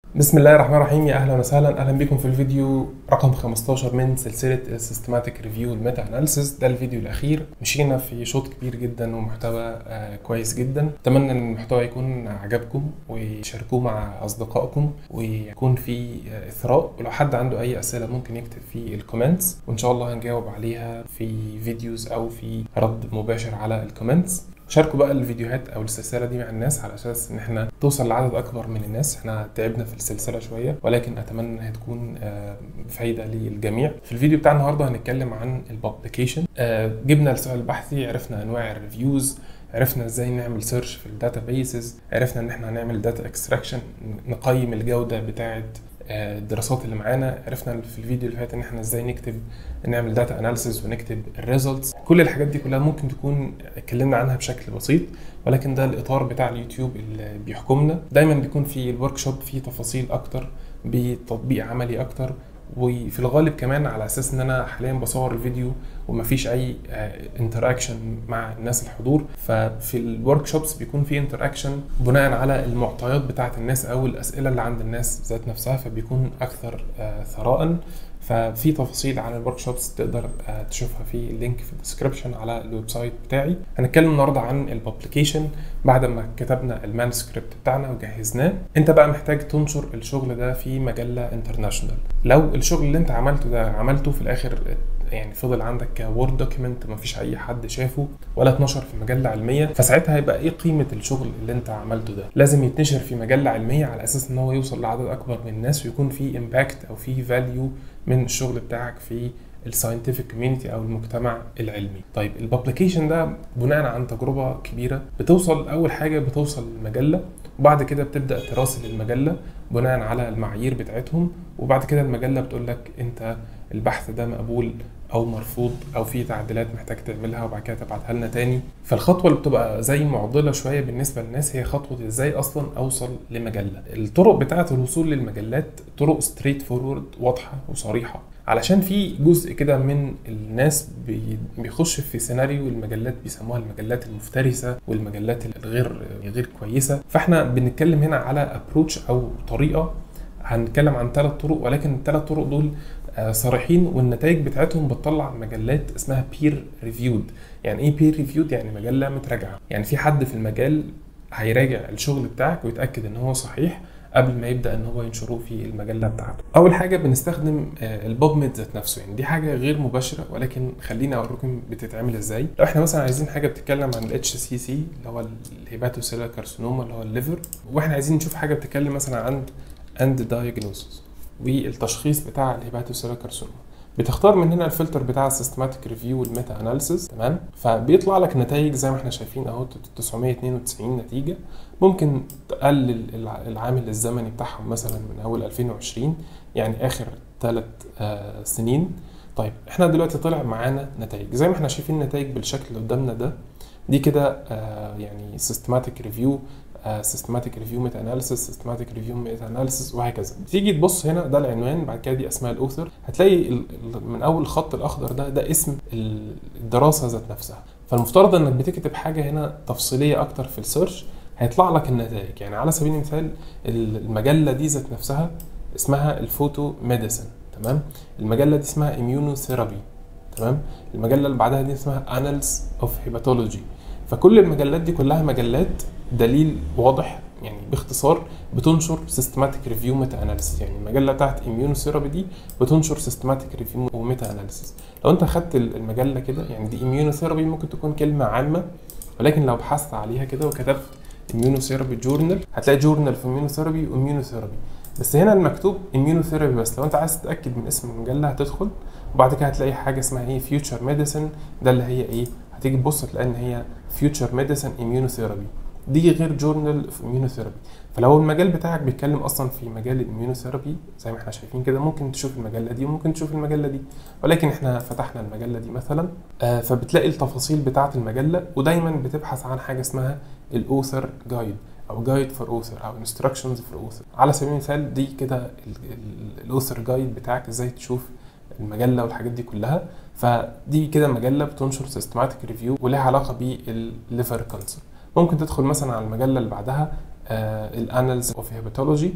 بسم الله الرحمن الرحيم يا اهلا وسهلا اهلا بكم في الفيديو رقم 15 من سلسله السيستماتيك ريفيو الميتا اناليسيس ده الفيديو الاخير مشينا في شوط كبير جدا ومحتوى آه كويس جدا اتمنى ان المحتوى يكون عجبكم وشاركوه مع اصدقائكم ويكون في آه اثراء ولو حد عنده اي اسئله ممكن يكتب في الكومنتس وان شاء الله هنجاوب عليها في فيديوز او في رد مباشر على الكومنتس شاركوا بقى الفيديوهات او السلسله دي مع الناس على اساس ان احنا توصل لعدد اكبر من الناس احنا تعبنا في السلسله شويه ولكن اتمنى انها تكون فايده للجميع في الفيديو بتاع النهارده هنتكلم عن الببليكيشن جبنا السؤال البحثي عرفنا انواع الريفيوز عرفنا ازاي نعمل سيرش في الداتا بيسز عرفنا ان احنا هنعمل داتا اكستراكشن نقيم الجوده بتاعه الدراسات اللي معانا عرفنا في الفيديو اللي فات ان احنا ازاي نكتب نعمل داتا اناليسيز ونكتب الريزلتس كل الحاجات دي كلها ممكن تكون اتكلمنا عنها بشكل بسيط ولكن ده الاطار بتاع اليوتيوب اللي بيحكمنا دايما بيكون في الورك شوب فيه تفاصيل اكتر بتطبيق عملي اكتر وفي الغالب كمان على اساس ان انا حاليا بصور الفيديو ومفيش اي انتراكشن مع الناس الحضور ففي الورك شوبس بيكون في انتراكشن بناء على المعطيات بتاعه الناس او الاسئله اللي عند الناس ذات نفسها فبيكون اكثر ثراء ففي تفاصيل عن الورك شوبس تقدر تشوفها في اللينك في الديسكربشن على الويب سايت بتاعي هنتكلم النهارده عن الببليكيشن بعد ما كتبنا المانسكريبت بتاعنا وجهزناه انت بقى محتاج تنشر الشغل ده في مجله انترناشونال لو الشغل اللي انت عملته ده عملته في الاخر يعني فضل عندك كوورد دوكيمنت ما فيش اي حد شافه ولا اتنشر في مجله علميه فساعتها هيبقى ايه قيمه الشغل اللي انت عملته ده لازم يتنشر في مجله علميه على اساس ان هو يوصل لعدد اكبر من الناس ويكون في امباكت او في فاليو من الشغل بتاعك في الساينتفك كوميونتي او المجتمع العلمي طيب الببليكيشن ده بناء عن تجربه كبيره بتوصل اول حاجه بتوصل المجله وبعد كده بتبدا تراسل المجله بناء على المعايير بتاعتهم وبعد كده المجله بتقول لك انت البحث ده مقبول او مرفوض او في تعديلات محتاج تعملها وبعد كده تبعتها لنا تاني فالخطوه اللي بتبقى زي معضله شويه بالنسبه للناس هي خطوه ازاي اصلا اوصل لمجله الطرق بتاعه الوصول للمجلات طرق ستريت فورورد واضحه وصريحه علشان في جزء كده من الناس بيخش في سيناريو المجلات بيسموها المجلات المفترسه والمجلات الغير غير كويسه فاحنا بنتكلم هنا على ابروتش او طريقه هنتكلم عن ثلاث طرق ولكن الثلاث طرق دول صريحين والنتائج بتاعتهم بتطلع مجلات اسمها بير ريفيود يعني ايه بير ريفيود يعني مجله متراجعه يعني في حد في المجال هيراجع الشغل بتاعك ويتاكد ان هو صحيح قبل ما يبدا ان هو ينشروه في المجله بتاعته اول حاجه بنستخدم البوب ميد ذات نفسه يعني دي حاجه غير مباشره ولكن خليني اوريكم بتتعمل ازاي لو احنا مثلا عايزين حاجه بتتكلم عن الاتش سي سي اللي هو الهيباتوسيلر كارسينوما اللي هو الليفر واحنا عايزين نشوف حاجه بتتكلم مثلا عن اند دايجنوسيس والتشخيص بتاع الهيباتوسيلر كارسينوما بتختار من هنا الفلتر بتاع السيستماتيك ريفيو والميتا اناليسيس تمام فبيطلع لك نتائج زي ما احنا شايفين اهو 992 نتيجه ممكن تقلل العامل الزمني بتاعهم مثلا من اول 2020 يعني اخر ثلاث آه سنين طيب احنا دلوقتي طلع معانا نتائج زي ما احنا شايفين النتائج بالشكل اللي قدامنا ده دي كده آه يعني سيستماتيك ريفيو سيستماتيك ريفيو ميتا اناليسيس سيستماتيك ريفيو ميتا اناليسيس وهكذا تيجي تبص هنا ده العنوان بعد كده دي اسماء الاوثر هتلاقي من اول الخط الاخضر ده ده اسم الدراسه ذات نفسها فالمفترض انك بتكتب حاجه هنا تفصيليه اكتر في السيرش هيطلع لك النتائج يعني على سبيل المثال المجله دي ذات نفسها اسمها الفوتو ميديسن تمام المجله دي اسمها اميونو ثيرابي تمام المجله اللي بعدها دي اسمها انالز اوف هيباتولوجي فكل المجلات دي كلها مجلات دليل واضح يعني باختصار بتنشر سيستماتيك ريفيو ميتا اناليسيس يعني المجله بتاعت اميونو ثيرابي دي بتنشر سيستماتيك ريفيو وميتا اناليسيس لو انت خدت المجله كده يعني دي اميونو ثيرابي ممكن تكون كلمه عامه ولكن لو بحثت عليها كده وكتبت اميونو ثيرابي جورنال هتلاقي جورنال في اميونو ثيرابي واميونو ثيرابي بس هنا المكتوب اميونو ثيرابي بس لو انت عايز تتاكد من اسم المجله هتدخل وبعد كده هتلاقي حاجه اسمها ايه فيوتشر ميديسن ده اللي هي ايه هتيجي تبص تلاقي ان هي فيوتشر ميديسن اميونوثيرابي دي غير جورنال في اميونوثيرابي فلو المجال بتاعك بيتكلم اصلا في مجال الاميونوثيرابي زي ما احنا شايفين كده ممكن تشوف المجله دي وممكن تشوف المجله دي ولكن احنا فتحنا المجله دي مثلا آه فبتلاقي التفاصيل بتاعه المجله ودايما بتبحث عن حاجه اسمها الاوثر جايد او جايد فور اوثر او انستراكشنز فور اوثر على سبيل المثال دي كده الاوثر جايد بتاعك ازاي تشوف المجله والحاجات دي كلها فدي كده مجله بتنشر سيستماتيك ريفيو ولها علاقه بالليفر كانسر ممكن تدخل مثلا على المجله اللي بعدها الانالز اوف هيباتولوجي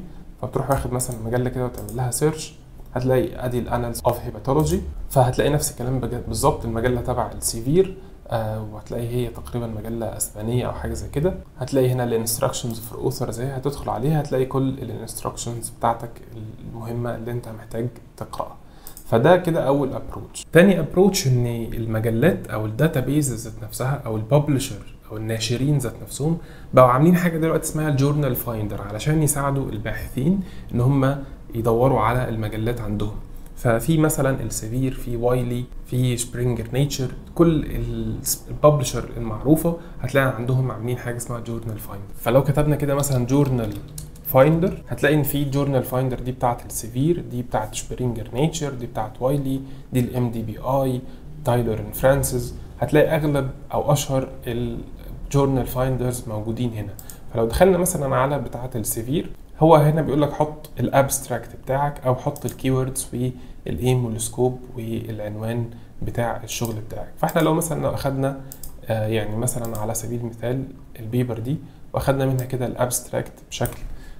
فتروح واخد مثلا المجله كده وتعمل لها سيرش هتلاقي ادي الانالز اوف هيباتولوجي فهتلاقي نفس الكلام بالظبط المجله تبع السيفير آه وهتلاقي هي تقريبا مجله اسبانيه او حاجه زي كده هتلاقي هنا الانستراكشنز فور اوثرز اهي هتدخل عليها هتلاقي كل الانستراكشنز بتاعتك المهمه اللي انت محتاج تقراها فده كده اول ابروتش تاني ابروتش ان المجلات او الداتا بيز ذات نفسها او الببلشر او الناشرين ذات نفسهم بقوا عاملين حاجه دلوقتي اسمها الجورنال فايندر علشان يساعدوا الباحثين ان هم يدوروا على المجلات عندهم ففي مثلا السيفير في وايلي في سبرينجر نيتشر كل الببلشر المعروفه هتلاقي عندهم عاملين حاجه اسمها جورنال فايندر فلو كتبنا كده مثلا جورنال فايندر هتلاقي ان في جورنال فايندر دي بتاعت السيفير دي بتاعت سبرينجر نيتشر دي بتاعت وايلي دي الام دي بي اي تايلر اند فرانسيس هتلاقي اغلب او اشهر الجورنال فايندرز موجودين هنا فلو دخلنا مثلا على بتاعه السيفير هو هنا بيقول لك حط الابستراكت بتاعك او حط الكيوردز والايم والسكوب والعنوان بتاع الشغل بتاعك فاحنا لو مثلا لو اخدنا آه يعني مثلا على سبيل المثال البيبر دي واخدنا منها كده الابستراكت بشكل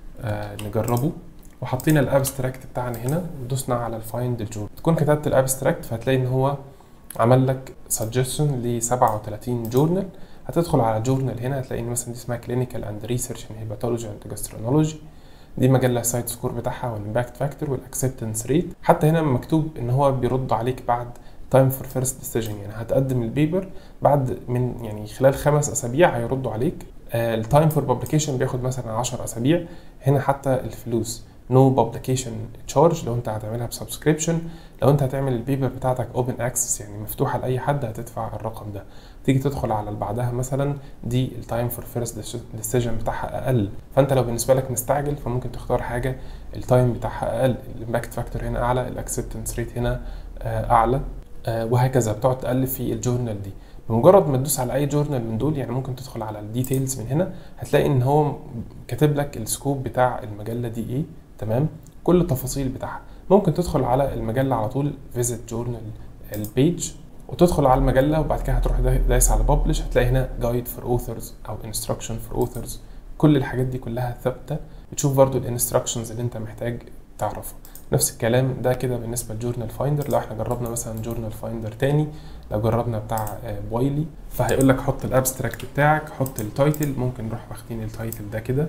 آه نجربه وحطينا الابستراكت بتاعنا هنا ودوسنا على الفايند الجورنال تكون كتبت الابستراكت فهتلاقي ان هو عمل لك سجستشن ل 37 جورنال هتدخل على جورنال هنا هتلاقي ان مثلا دي اسمها كلينيكال اند ريسيرش ان هيباتولوجي اند جاسترونولوجي دي مجله سايت سكور بتاعها والامباكت فاكتور والاكسبتنس ريت حتى هنا مكتوب ان هو بيرد عليك بعد تايم فور فيرست ديسيجن يعني هتقدم البيبر بعد من يعني خلال خمس اسابيع هيردوا عليك التايم فور بابليكيشن بياخد مثلا 10 اسابيع هنا حتى الفلوس نو بابليكيشن تشارج لو انت هتعملها بسبسكريبشن لو انت هتعمل البيبر بتاعتك اوبن اكسس يعني مفتوحه لاي حد هتدفع الرقم ده تيجي تدخل على اللي بعدها مثلا دي التايم فور فيرست ديسيجن بتاعها اقل فانت لو بالنسبه لك مستعجل فممكن تختار حاجه التايم بتاعها اقل الامباكت فاكتور هنا اعلى الاكسبتنس ريت هنا اعلى وهكذا بتقعد تقلب في الجورنال دي بمجرد ما تدوس على اي جورنال من دول يعني ممكن تدخل على الديتيلز من هنا هتلاقي ان هو كاتب لك السكوب بتاع المجله دي ايه تمام كل التفاصيل بتاعها ممكن تدخل على المجله على طول فيزيت جورنال البيج وتدخل على المجله وبعد كده هتروح دايس على ببلش هتلاقي هنا جايد فور اوثرز او انستراكشن فور اوثرز كل الحاجات دي كلها ثابته بتشوف برضو الانستراكشنز اللي انت محتاج تعرفها نفس الكلام ده كده بالنسبه لجورنال فايندر لو احنا جربنا مثلا جورنال فايندر تاني لو جربنا بتاع بويلي فهيقول لك حط الابستراكت بتاعك حط التايتل ممكن نروح واخدين التايتل ده كده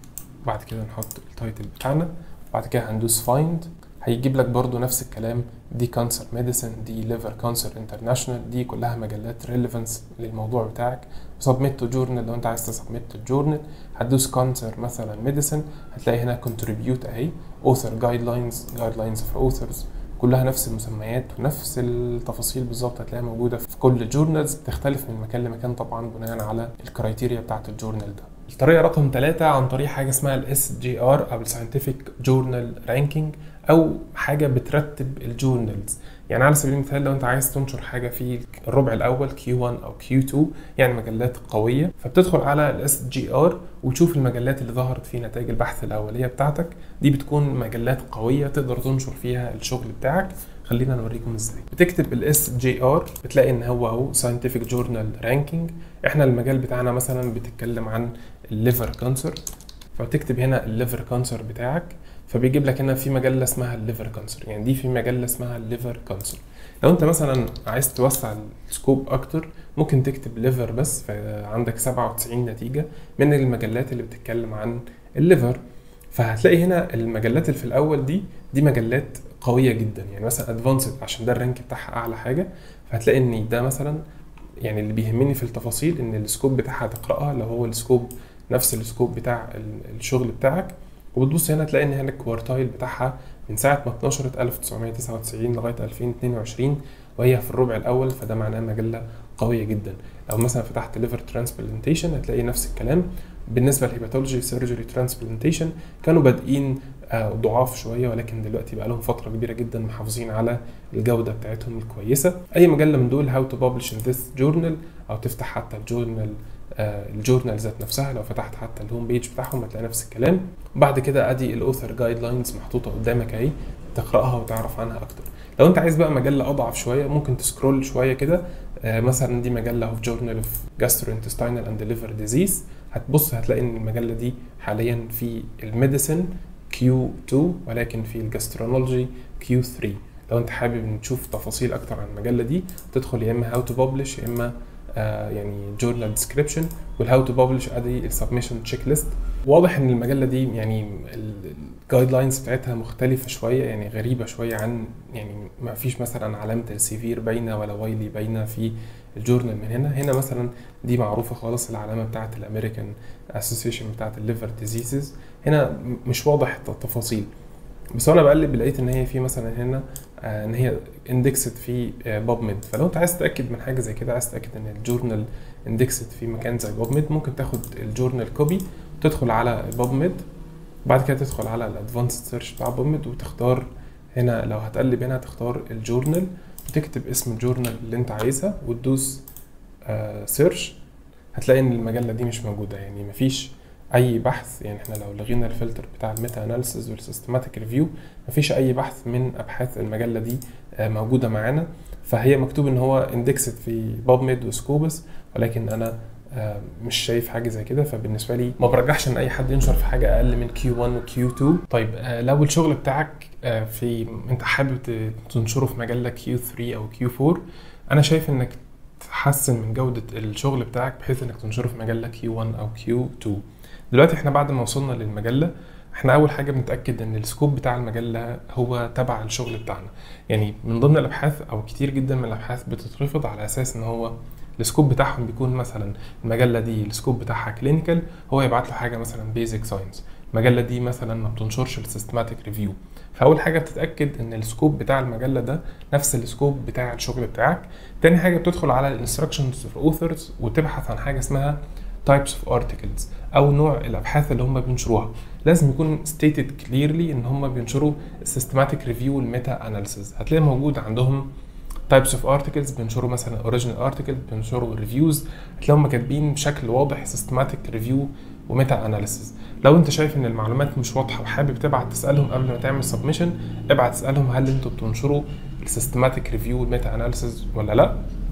بعد كده نحط التايتل بتاعنا بعد كده هندوس فايند هيجيب لك برضو نفس الكلام دي كانسر ميديسن دي ليفر كانسر انترناشونال دي كلها مجلات ريليفنس للموضوع بتاعك سبميت تو جورنال لو انت عايز تسبميت تو جورنال هتدوس كانسر مثلا ميديسن هتلاقي هنا كونتريبيوت اهي اوثر جايد لاينز جايد لاينز فور اوثرز كلها نفس المسميات ونفس التفاصيل بالظبط هتلاقيها موجوده في كل الجورنالز بتختلف من مكان لمكان طبعا بناء على الكرايتيريا بتاعت الجورنال ده الطريقه رقم ثلاثة عن طريق حاجه اسمها الاس جي ار او الساينتفك جورنال رانكينج او حاجه بترتب الجورنالز يعني على سبيل المثال لو انت عايز تنشر حاجه في الربع الاول Q1 او Q2 يعني مجلات قويه فبتدخل على الاس جي ار وتشوف المجلات اللي ظهرت في نتائج البحث الاوليه بتاعتك دي بتكون مجلات قويه تقدر تنشر فيها الشغل بتاعك خلينا نوريكم ازاي بتكتب الاس جي ار بتلاقي ان هو اهو ساينتفك جورنال رانكينج احنا المجال بتاعنا مثلا بتتكلم عن الليفر كانسر فتكتب هنا الليفر كانسر بتاعك فبيجيب لك هنا في مجله اسمها الليفر كانسر يعني دي في مجله اسمها الليفر كانسر لو انت مثلا عايز توسع السكوب اكتر ممكن تكتب ليفر بس فعندك 97 نتيجه من المجلات اللي بتتكلم عن الليفر فهتلاقي هنا المجلات اللي في الاول دي دي مجلات قويه جدا يعني مثلا ادفانسد عشان ده الرانك بتاعها اعلى حاجه فهتلاقي ان ده مثلا يعني اللي بيهمني في التفاصيل ان السكوب بتاعها تقراها لو هو السكوب نفس السكوب بتاع الشغل بتاعك وبتبص هنا تلاقي ان هنا الكوارتايل بتاعها من ساعه ما اتنشرت 1999 لغايه 2022 وهي في الربع الاول فده معناه مجله قويه جدا لو مثلا فتحت ليفر ترانسبلانتيشن هتلاقي نفس الكلام بالنسبه للهيباتولوجي سيرجري ترانسبلانتيشن كانوا بادئين ضعاف شويه ولكن دلوقتي بقى لهم فتره كبيره جدا محافظين على الجوده بتاعتهم الكويسه اي مجله من دول هاو تو ببلش ان ذس جورنال او تفتح حتى الجورنال الجورنال ذات نفسها لو فتحت حتى الهوم بيج بتاعهم هتلاقي نفس الكلام بعد كده ادي الاوثر جايد لاينز محطوطه قدامك اهي تقراها وتعرف عنها اكتر لو انت عايز بقى مجله اضعف شويه ممكن تسكرول شويه كده آه مثلا دي مجله في جورنال اوف جاستروانتستينال اند ليفر ديزيز هتبص هتلاقي ان المجله دي حاليا في الميديسن Q2 ولكن في الجاسترونولوجي Q3 لو انت حابب ان تشوف تفاصيل اكتر عن المجله دي تدخل يا اما هاو تو ببلش يا اما آه يعني جورنال ديسكريبشن والهاو تو ببلش ادي السبمشن تشيك ليست واضح ان المجله دي يعني الجايد لاينز بتاعتها مختلفه شويه يعني غريبه شويه عن يعني ما فيش مثلا علامه السيفير باينه ولا وايلي باينه في الجورنال من هنا هنا مثلا دي معروفه خالص العلامه بتاعه الامريكان اسوسيشن بتاعه الليفر ديزيزز هنا مش واضح التفاصيل بس وانا بقلب لقيت ان هي في مثلا هنا آه ان هي اندكست في آه باب ميد فلو انت عايز تتاكد من حاجه زي كده عايز تتاكد ان الجورنال اندكست في مكان زي باب ميد ممكن تاخد الجورنال كوبي تدخل على باب ميد بعد كده تدخل على الادفانسد سيرش بتاع باب ميد وتختار هنا لو هتقلب هنا تختار الجورنال وتكتب اسم الجورنال اللي انت عايزها وتدوس آه سيرش هتلاقي ان المجله دي مش موجوده يعني مفيش اي بحث يعني احنا لو لغينا الفلتر بتاع الميتا اناليسيز والسيستماتيك ريفيو مفيش اي بحث من ابحاث المجله دي موجوده معانا فهي مكتوب ان هو اندكسد في باب ميد وسكوبس ولكن انا مش شايف حاجه زي كده فبالنسبه لي ما برجحش ان اي حد ينشر في حاجه اقل من Q1 و Q2 طيب لو الشغل بتاعك في انت حابب تنشره في مجله Q3 او Q4 انا شايف انك تحسن من جوده الشغل بتاعك بحيث انك تنشره في مجله Q1 او Q2 دلوقتي احنا بعد ما وصلنا للمجله احنا اول حاجه بنتاكد ان السكوب بتاع المجله هو تبع الشغل بتاعنا يعني من ضمن الابحاث او كتير جدا من الابحاث بتترفض على اساس ان هو السكوب بتاعهم بيكون مثلا المجله دي السكوب بتاعها كلينيكال هو يبعت له حاجه مثلا بيزك ساينس المجله دي مثلا ما بتنشرش السيستماتيك ريفيو فاول حاجه بتتاكد ان السكوب بتاع المجله ده نفس السكوب بتاع الشغل بتاعك تاني حاجه بتدخل على الانستراكشنز اوف اوثرز وتبحث عن حاجه اسمها types of articles او نوع الابحاث اللي هم بينشروها لازم يكون stated clearly ان هم بينشروا systematic review والميتا اناليسيز هتلاقي موجود عندهم types of articles بينشروا مثلا original article بينشروا reviews هتلاقيهم كاتبين بشكل واضح systematic review وميتا اناليسيز لو انت شايف ان المعلومات مش واضحه وحابب تبعت تسالهم قبل ما تعمل سبمشن ابعت تسالهم هل انتوا بتنشروا السيستماتيك ريفيو والميتا اناليسيز ولا لا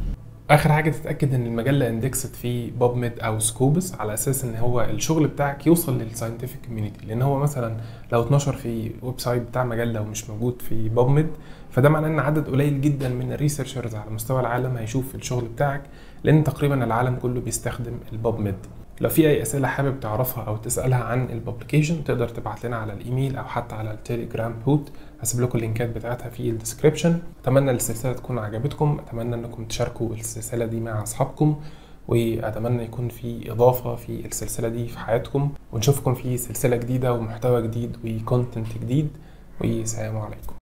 اخر حاجه تتاكد ان المجله اندكست في باب ميد او سكوبس على اساس ان هو الشغل بتاعك يوصل للساينتفك كوميونتي لان هو مثلا لو اتنشر في ويب سايت بتاع مجله ومش موجود في باب ميد فده معناه ان عدد قليل جدا من الريسيرشرز على مستوى العالم هيشوف الشغل بتاعك لان تقريبا العالم كله بيستخدم الباب ميد لو في اي اسئله حابب تعرفها او تسالها عن الببليكيشن تقدر تبعت لنا على الايميل او حتى على التليجرام بوت هسيب لكم اللينكات بتاعتها في الديسكربشن اتمنى السلسله تكون عجبتكم اتمنى انكم تشاركوا السلسله دي مع اصحابكم واتمنى يكون في اضافه في السلسله دي في حياتكم ونشوفكم في سلسله جديده ومحتوى جديد وكونتنت جديد والسلام عليكم